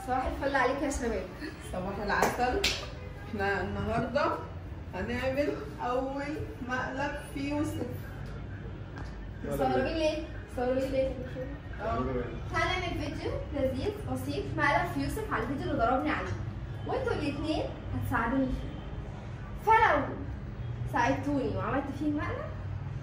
صباح الفل عليك يا شباب صباح العسل احنا النهارده هنعمل اول مقلب في يوسف مستغربين ليه؟ مستغربين ليه؟ اه هنعمل فيديو لذيذ بسيط مقلب في يوسف على الفيديو اللي ضربني عليه وانتوا الاثنين هتساعدوني فيه فلو ساعدتوني وعملت فيه مقلب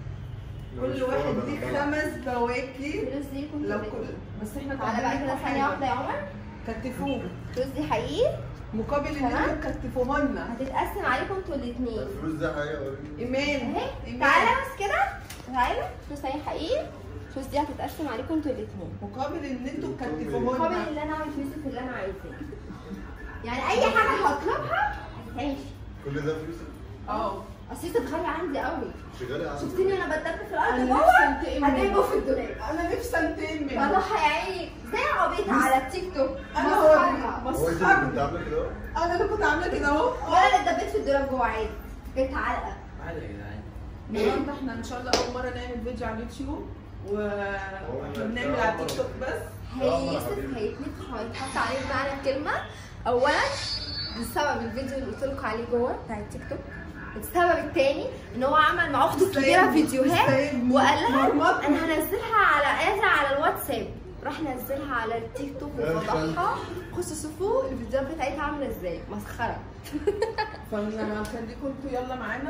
كل واحد ليه خمس بواكي الفلوس دي كنت لو كل بس احنا تعالى بقى كده ثانية واحدة يا عمر كتفوه الفلوس دي حقيقي مقابل ان تمام. انتوا تكتفوه لنا هتتقسم عليكم انتوا الاثنين الفلوس دي حقيقة وريني. ايمان اهي ايمان تعالى بس كده تعالى الفلوس اهي حقيقي الفلوس دي هتتقسم عليكم انتوا الاثنين مقابل ان انتوا تكتفوه مقابل لنا اللي انا اعمل فلوس اللي انا عايزاه يعني اي حاجه هطلبها هتتعمل كل ده فلوس اه اصل انت غالي عندي قوي شغالة عندي. شفتني انا بتدب في الارض انا جوه نفسي انتقم هتجيبه منه في الدولاب انا نفسي انتقم منه بروح يا عيني زي عبيطه على التيك توك انا هو مسخرة. هو انت اللي كنت مسخرني عاملة كده اهو؟ انا اللي كنت عامله كده اهو وانا اللي اتدبيت في الدولاب جوه عادي جبت علقه عادي يا جدعان النهارده احنا ان شاء الله اول مره نعمل فيديو على اليوتيوب وبنعمل على تيك توك بس هي يوسف هيتنفخ وهيتحط عليه بمعنى الكلمه اولا بسبب الفيديو اللي قلت لكم عليه جوه بتاع التيك توك السبب التاني ان هو عمل مع اخته الكبيره فيديوهات مستاهل وقال لها مرمط. انا هنزلها على اذا على الواتساب راح نزلها على التيك توك وفضحها خصوا شوفوا الفيديوهات بتاعتها عامله ازاي مسخره فانا هخليكم انتوا يلا معانا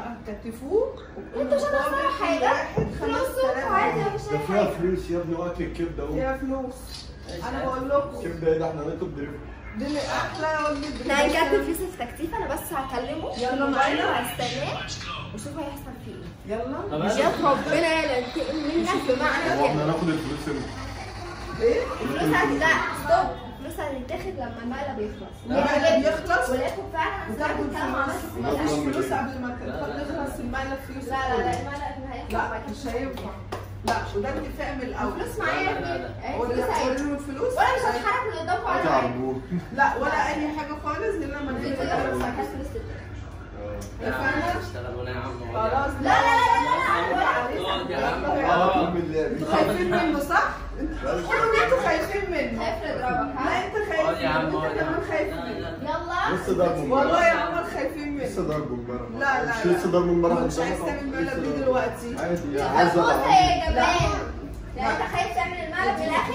كتفوه انتوا مش هتخسروا حاجه فلوسكم عادي مفيش ده اي فيها حاجه فلوس يا ابني وقت الكبدة اهو فيها فلوس انا بقول لكم الكبدة ايه ده احنا هنطلب دريفت دي اللي احلى وجبه احنا هنكتب يوسف تكتيف انا بس هكلمه يلا يلا معانا. وهستناه وشوف هيحصل فيه ايه يلا طب يا ربنا لا ينتقم منك بمعنى هو احنا كده هناخد الفلوس امتى؟ ايه الفلوس هت- لا ستوب الفلوس هتتاخد لما المقلب يخلص المقلب يخلص ولكن فعلا انا سمعت وتاخدوا الكلام عملت الفلوس فيه مفيش مقلب. فلوس قبل ما تخلص المقلب في يوسف لا لا لا كله. المقلب هيخلص لا بعد كده مش هينفع لا وده اتفاق من الاول الفلوس معايا يا لا، لا، ابني لا. اهي هو الفلوس ده اهي هقول له الفلوس وانا مش هتحرك من قدامكم عايز على حاجه عربون لا ولا اي حاجه خالص غير لما الفيديو نيجي ده بس نخلص. عشان فلوس تتاخد. يا عم اتفقنا؟ اشتغلونا يا عم خلاص لا لا لا لا لا اقعد يا عم اه كمل لعب انتوا خايفين منه صح؟ انتوا قولوا ان انتوا خايفين منه خايف نضربك لا ها انت اقعد خايف يا عم منه اقعد انت يا عم كمان خايف لا، منه لا. يلا لسه ضربه والله يا امبارح عمر خايفين لسه منه ضربه امبارح لا لا مش لا لسه ضربه امبارح هو مش عايز قدامك تعمل أهو. مقلب لسه دي ضربه. دلوقتي عادي يا طب عايز بص العب يا جماعه لا انت خايف تعمل المقلب من الاخر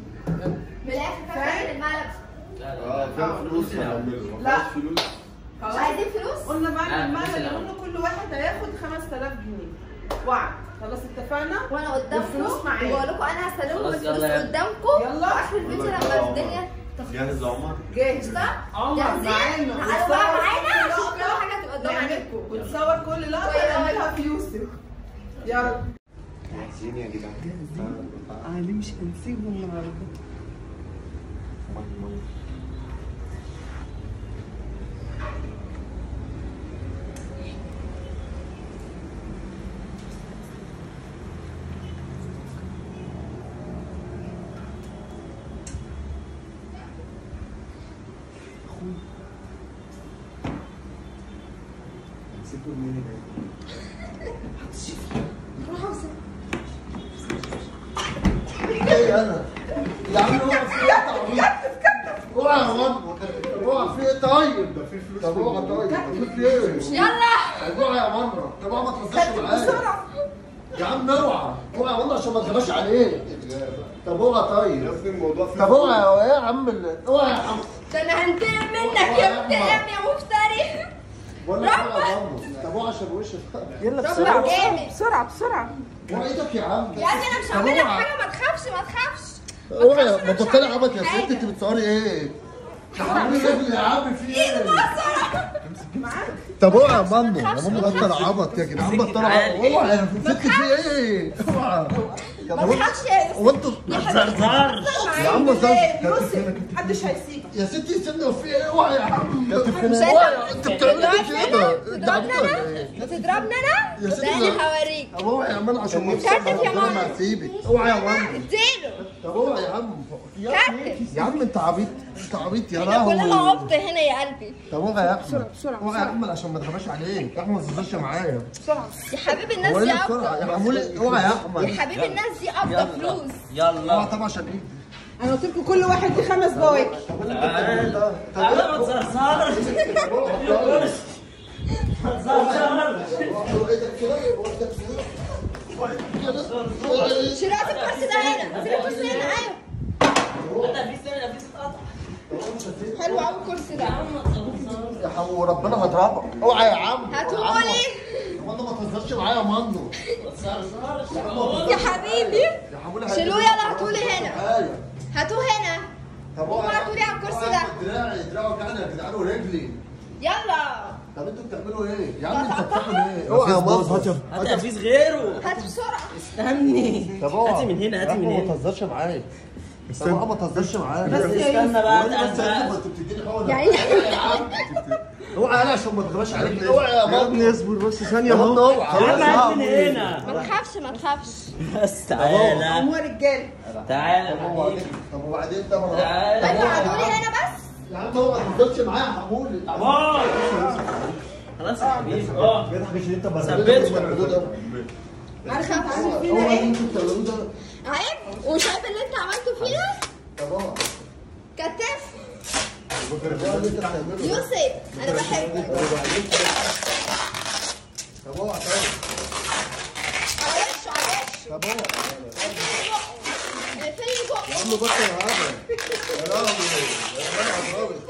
من الاخر خايف تعمل المقلب لا، لا. اه فيها فلوس هنعملها لا. مفيهاش فلوس مش خلاص عايزين فلوس قلنا بعد لا، مش المقلب الأول. قلنا كل واحد هياخد 5000 جنيه وعد خلاص اتفقنا وانا قدامكم والفلوس معايا. بقول لكم انا هسلمكم خلاص، الفلوس يلا يلا. قدامكم يلا. واخر الفيديو يلا لما يا الدنيا جاهز يا عمر جاهز قشطه عمر جاهزين معانا تعالوا بقى وتصور معانا كل عشان كل لقطة حاجه تبقى قدام عينيكم نعملكم وتصور كل لقطه طيب، نعملها في يوسف يلا جاهزين يا جدعان علي مش هنسيبه النهارده نسيبه منين ايه انا يا عم هو في ايه تعويض اوعى يا ولد اوعى في ايه طيب ده في فلوس طب اوعى طيب طب في ايه يلا طب اوعى يا مره طب اوعى ما تهزرش معايا بسرعه يا عم اوعى اوعى والله عشان ما تغباش عليك طب اوعى طيب يا ابني الموضوع فيه طب اوعى يا ايه يا عم ال- اوعى يا عم ده انا هنتقم منك يا انتقم يا مفتري بقول لك اوعى يا ماما طب اوعى عشان وشك يلا طب بسرعه جامد. بسرعه بسرعه اوعى ايدك يا عم يا ابني انا مش طب هعمل لك اوعى. حاجه ما تخافش ما تخافش اوعى تخافش، ما أنا مش تبطلي هعمل عبط يا لك ست حاجة. انت بتصوري ايه؟ يا عم ايه يا عم في ايه؟ معاك طب اوعى يا ماما يا ماما بطل عبط يا جدعان بطل عبط اوعى يا ست في ايه؟ اوعى ما تخافش يا يوسف هو انتوا ما تزرزرش يا عم يوسف زرزر محدش هيسيبك يا ستي سيبني في ايه اوعى يا عم مش اوعى انت بتعملي تضربني كده انا انت عبيطه تضربني ولا انا ايه؟ بتضربني انا يا ستي ده انا لا. هوريك طب اوعى يا عم عشان ما كتف يا ربنا ماما. ما هسيبك اوعى يا ولد اديله طب اوعى يا عم يا كتف. يا عم انت عبيط انت عبيط يا احنا كلنا لهوي عبط هنا يا قلبي طب اوعى يا احمد بسرعة، بسرعة، اوعى يا احمد عشان ما تغباش عليك يا احمد ما تهزرش معايا بسرعه يا حبيب الناس هو دي ايه بسرعه يا قبضه حمولي اوعى يا يا احمد حبيب الناس دي قبضه فلوس اوعى يلا طبعا عشان ايه انا قلت لكم كل واحد ليه خمس بواكي طب اللي انت بتعمله ده طب تعالى ما تصرصرش ما تصرصرش ايدك كده وايدك كده شيلوا في الكرسي ده هنا في الكرسي هنا ايوه انت في سنه في اتقطع حلو قوي الكرسي ده يا حمو ربنا هضربك اوعى يا عم هاتهولي يا مانو ما تهزرش معايا يا مانو ما تصرصرش يا حبيبي يا حمولي شيلوه يلا هاتولي هنا. هاتوه هنا طب قوم هاتولي على الكرسي ده. دراعي دراعي وجعني يا جدعان ورجلي يلا طب انتوا بتعملوا ايه؟ يا عم انت بتعمل ايه؟ اوعى يا مانو هات يا فيس غيره هات بسرعه استني طب اوعى هاتي من هنا هاتي من ما هنا تهزرش معايا طب اوعى ما تهزرش معايا بس استنى بقى بس انت استنى. كنت بتديني حقنه يعني اوعى انا عشان ما تغلاش عليك اوعى يا مانو اصبر بس ثانيه يا مانو. اوعى تعالى هات من هنا ما تخافش ما تخافش بس تعالى هم رجاله تعالى طب وبعدين طب وبعدين ده ما تعالى انتوا هاتولي هنا بس يا عم اوعى ما تهزرش معايا يا حمولي باي خلاص يا حبيبي اه بيضحك عشان انت بس ثبت عارفه انت عامل فينا اوعى ايه؟ انتوا بتعملوه ده عيب وشايف اللي انت عملته فينا طب اوعى كتف اوعى اللي انت بتعمله يوسف انا بحبك طب اوعى طيب على وشه على وشه طب اوعى اقفلي بقه يا عم بطل يا عم يا لهوي يا جماعه هضربك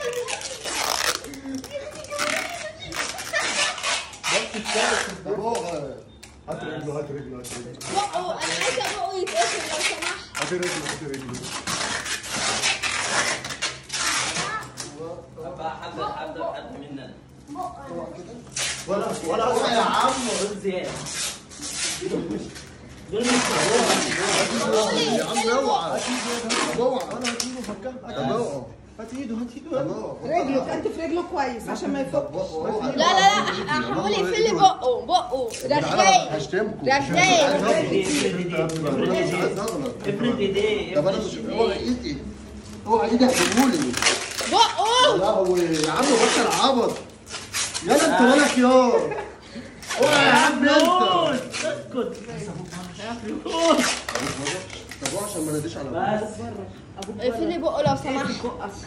بس الثالث طب اوعى هات رجله هات رجله هات رجله بقه انا عايزه بقه يتقفل لو سمحت هات رجله هات رجله بقى حد حد حد مننا ولا ولا اوعى يا عم دول زياده دول مش يا عم اوعى طب اوعى انا هات ايده فكها طب اوعى هات ايده هات ايده طب اوعى رجله كتف رجله كويس عشان ما يفكش لا لا لا حمولي اقفلي بقه بقه رغاي هشتمكم رغاي افرد ايديه افرد انا مش ايديه عايز اغلط افرد ايديه طب انا مش اوعى ايدي اوعى ايدي هتقولي بقه لهوي يا عم بطل عبط يلا انت مالك يا اوعى يا عم انت اسكت طب اوعى عشان ما ناديش على بس اقفلي بقه لو سمحت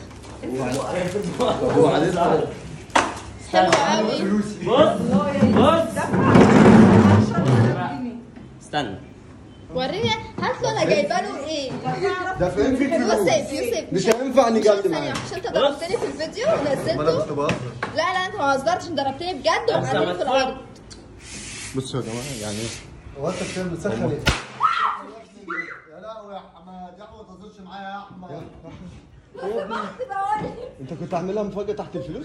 طب وبعدين حلو قوي بص بص استنى وريني هات له انا جايبه له ايه ده فين في فلوس يوسف يوسف مش هينفع نجد ثانية معاك عشان انت ضربتني في الفيديو ما انا ونزلته كنت بهزر لا لا انت ما هزرتش انت ضربتني بجد وقعدتني في الارض بصوا يا جماعه يعني هو انت بتعمل بتسخن ايه؟ يا لهوي يا حماد يا احمد ما تهزرش معايا يا احمد انت كنت عاملها مفاجاه تحت الفلوس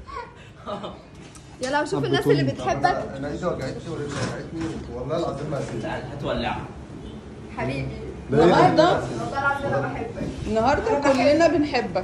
يلا شوف الناس اللي بتحبك انا ايدي وجعتني ورجلي وجعتني والله العظيم ما هسيبك تعال هتولعها حبيبي النهارده والله العظيم انا بحبك النهارده كلنا بنحبك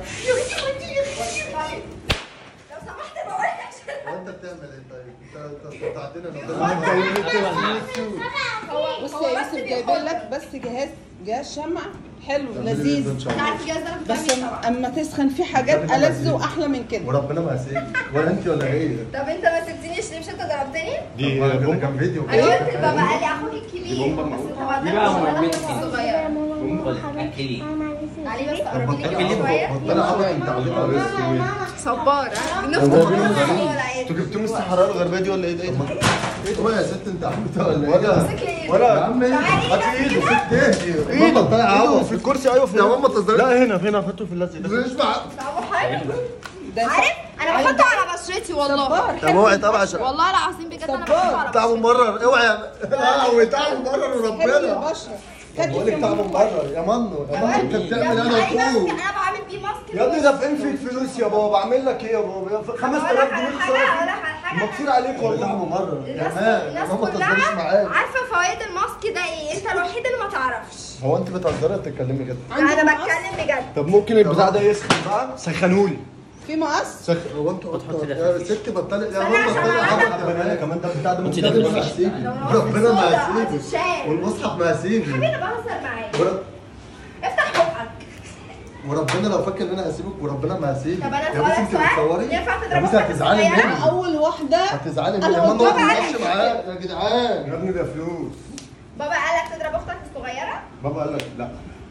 لو سمحت بقول لك عشان هو انت بتعمل ايه طيب؟ انت انت استطعتنا هو بص يا يوسف جايبين لك بس جهاز جهاز شمع حلو لذيذ انت عارف الجهاز ده بس بتعمل طبعا اما تسخن في حاجات ألذ واحلى من كده وربنا ما هسيبك ولا انت ولا هي طب انت ما سبتنيش ليه مش انت ضربتني؟ دي ده بومبا كان فيديو انا قلت لبابا قال لي اخوك الكبير بس هو دي ده بقى مش انا مهمتي. الصغير اكلي علي بس قربي لي كده شويه بطلع عبط انت عليك صبار ها نفس انتوا جبتوه من الصحراء الغربيه دي ولا ايه ده ايه ده؟ هو يا ست انت عملتها ولا ايه؟ ولا يا عم ايه؟ هات ايده ست اهدي ايه بطلع ايده عبط في الكرسي ايوه في يا ماما تهزري لا هنا هنا حطه في اللزق ده مش مع ده عارف انا بحطه على بشرتي والله صبار طب اوعي طبعا عشان والله العظيم بجد انا صبار. بحطه على تعبوا بشرتي مبرر اوعى يا لا هو تعبوا مبرر حلو وربنا البشره بقول لك تعبوا مبرر يا منو يا منو انت بتعمل يا انا ابني علي فوق ماسك انا بعمل بيه ماسك يا ابني ده في انفيد فلوس يا بابا اعمل لك ايه يا بابا 5000 أقول لك على جنيه حاجة، أقول خساره لك على حاجة. مكسور عليك والله والله تعبوا مبرر يا الناس مان يا الناس ماما تهزريش كلها معايا عارفه فوائد الماسك ده ايه انت الوحيد اللي ما تعرفش هو انت بتهزري ولا بتتكلمي كده؟ لا انا بتكلم بجد طب ممكن البتاع ده يسخن بقى سخنولي في مقص سخ هو انتوا وتحط ده يا ست بطلي يا أنا ماما عشان بطلي أعمل عبط انا كمان ده البتاع ده وانت ممكن ده ربنا ما هسيبك ربنا ما هسيبك والمصحف ما هسيبك انا بهزر معاك ورب- افتح بقك وربنا لو فاكر ان انا هسيبك وربنا ما هسيبك طب انا يا بنتي سؤالك انت سؤال بتصوري ينفع يا تضرب بنتي اختك هتزعلي الصغيرة؟ مني اول واحده هتزعلي مني أنا يا ماما ما قلت بابا تتكلمش قالك. معايا يا جدعان يا ابني ده فلوس بابا قالك تضرب اختك الصغيره بابا قال لك لا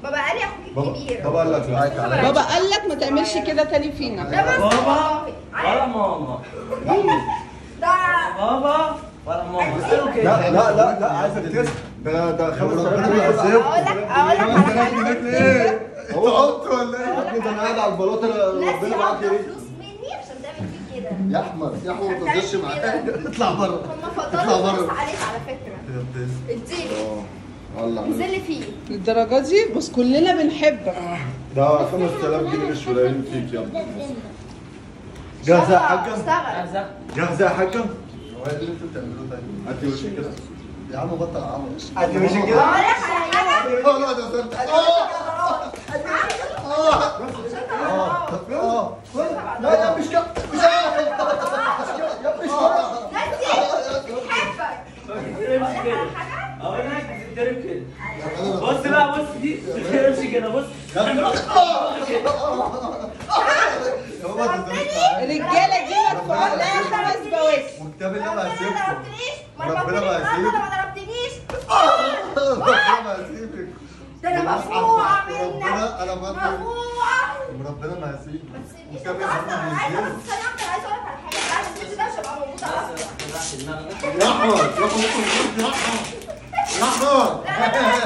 بابا قال لي اخوك بابا الكبير بابا قال لك لا بابا قال لك ما تعملش كده تاني فينا ده بس بابا والله. ولا ماما ده بابا ولا ماما اسأله كده لا لا لا لا عايزك تسمع ده ده 5000 جنيه اقول لك اقول لك على حاجه ليه؟ انت قلت ولا ايه؟ يا ابني ده انا قاعد على البلاطه ناس ربنا معاك ياخدوا ايه؟ فلوس مني عشان تعمل فيك كده يا احمد يا احمد ما تهزرش معايا اطلع بره هم اطلع فضلوا بره فلوس عليك على فكره اديني والله انزل لي فيه للدرجه دي بص كلنا بنحبك ده 5000 جنيه مش قليلين فيك يا ابني جاهزه يا حاجه؟ اشتغل جاهزه يا حاجه؟ هو ايه اللي انتوا بتعملوه ده؟ هاتي وشك كده يا عم بطل عمل هاتي وشك كده اقول لك على حاجه اه لا ده صرت اه اه اه لا لا مش كده مش ناسي بحبك اقول لك تتضرب كده بص بقى بص دي تمشي كده بص الرجاله دي مدفوع لها خمس بواسم وكتاب الله ما ما هيسيبكم ضربتنيش ما ربنا ما ضربتنيش يسيبك. ما ضربتنيش ربنا ما هيسيبك ده انا مفقوعه منك ربنا انا ما مفقوعه ربنا ما هيسيبك ما تسيبنيش وكتاب أنا الله أصلاً عايزه ما بس ثانيه واحده عايزه اقول لك على حاجه بعد الفيديو ده مش هبقى موجوده اصلا يا احمد يا احمد يا احمد يا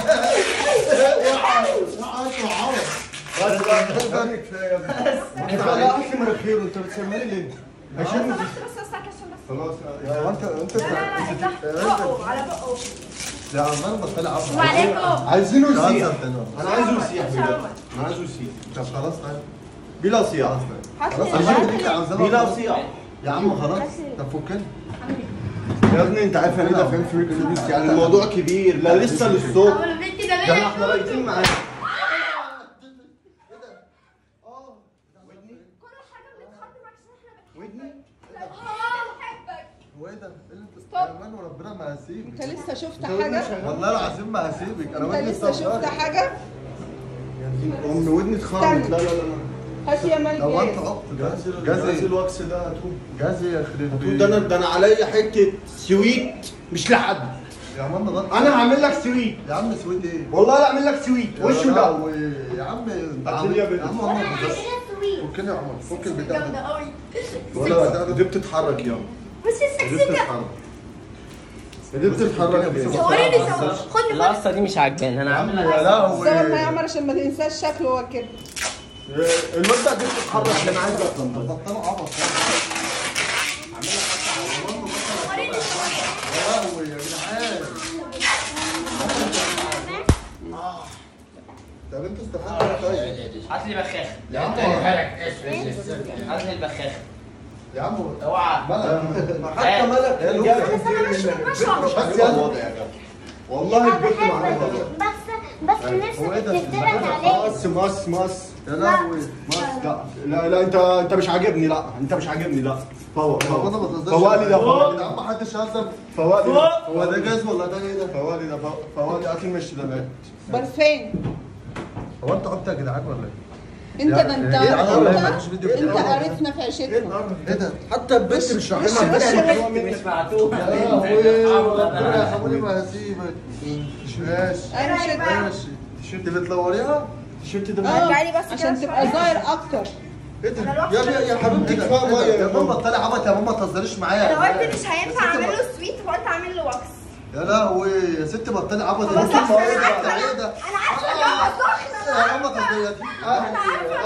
احمد بس بقى ده كفايه يا ابني انت لا اكل مناخيره انت بتسمعني ليه؟ عشان بس بس بس عشان بس خلاص يا انت انت لا لا لا افتح بقه على بقه يا عمال بطلع عبد وعليكم عايزينه يسيح انا عايزه يسيح مش بجد هعمل. انا عايزه يسيح طب خلاص طيب بلا صياح هات خلاص لي عشان هات ليك لي عاوزاه بلا صياح يا عم خلاص طب فكني يا ابني انت عارف يعني ده فين في فلوس يعني الموضوع كبير لا لسه للصبح اول البنت ده ده احنا احنا رايحين معاك كل حاجه بنتخانق معاك عشان احنا ودني بنحبك هو ايه ده؟ ايه اللي انت بتعمله وربنا ما هسيبك انت لسه شفت حاجه والله العظيم ما هسيبك انا انت ودني لسه شفت اتطفرت. حاجه ام ودني اتخرمت لا لا لا هات يا لو انت مال عبط جاز جاز الوكس ده هاتوه جاز يا يخرب بيت ده انا ده انا عليا حته سويت مش لحد يا عم غلط انا هعمل لك سويت يا عم سويت ايه؟ والله لا اعمل لك سويت وشه ده يا عم انت هات لي يا عم بنت. يا عم عمر فكني يا عمر فك البتاع جامده ده قوي ولا ده دي بتتحرك يا بس دي السكسي ده بتتحرك دي بتتحرك يا صوريني صور خدني خدني القصه دي مش عاجباني انا عم عامل يا صور ما لهوي يعمر عشان ما تنساش شكله هو كده الواد ده دي بتتحرك انا عايز افهم بطلوا عبط صوريني يا لهوي يا جدعان طب انتوا استفدتوا ايه طيب؟ هات لي بخاخه يا عم هات لي البخاخه يا عم اوعى مالك حتى مالك يا لوك. رجاله كتير منك بس يلا والله البنت معايا بس بس هو ايه نفسك ده تفترق عليه مص مص مص يا لهوي لا لا لا انت انت مش عاجبني لا انت مش عاجبني لا فوق هو انا فوق ما تهزرش فوالي ده فوالي يا ده عم محدش هزر فوالي ده هو ده جاز ولا ده ايه ده؟ فوالي ده فوق- فوالي اكل مش ده مات برفان هو انتوا عبط يا جدعان ولا ايه؟ انت ده انت إيه العضلة اللي انت مفيش فيديو انت بتاعه؟ قرفنا في عيشتنا ايه ده؟ حتى البنت مش وش وش مش معتوه يا لهوي ربنا يا حبيبي ما هسيبك ماشي انا مش ماشي التيشيرت بتلوريها؟ التيشيرت ده اه رجعلي بس كده عشان تبقى ظاهر اكتر ايه ده؟ أنا رحت يا يا يا حبيبتي إيه ده؟ كفايه ميه إيه ده؟ يا ماما طلع عبط يا ماما ما تهزريش معايا انا قلت مش هينفع اعمل له سويت فقلت اعمل له واكس يا لهوي يا ست بطلي عبط خلاص يا ماما انا ايه ده؟ عارفه ايه ده؟ انا عارفه الجامعه سخنه يا ماما تهزري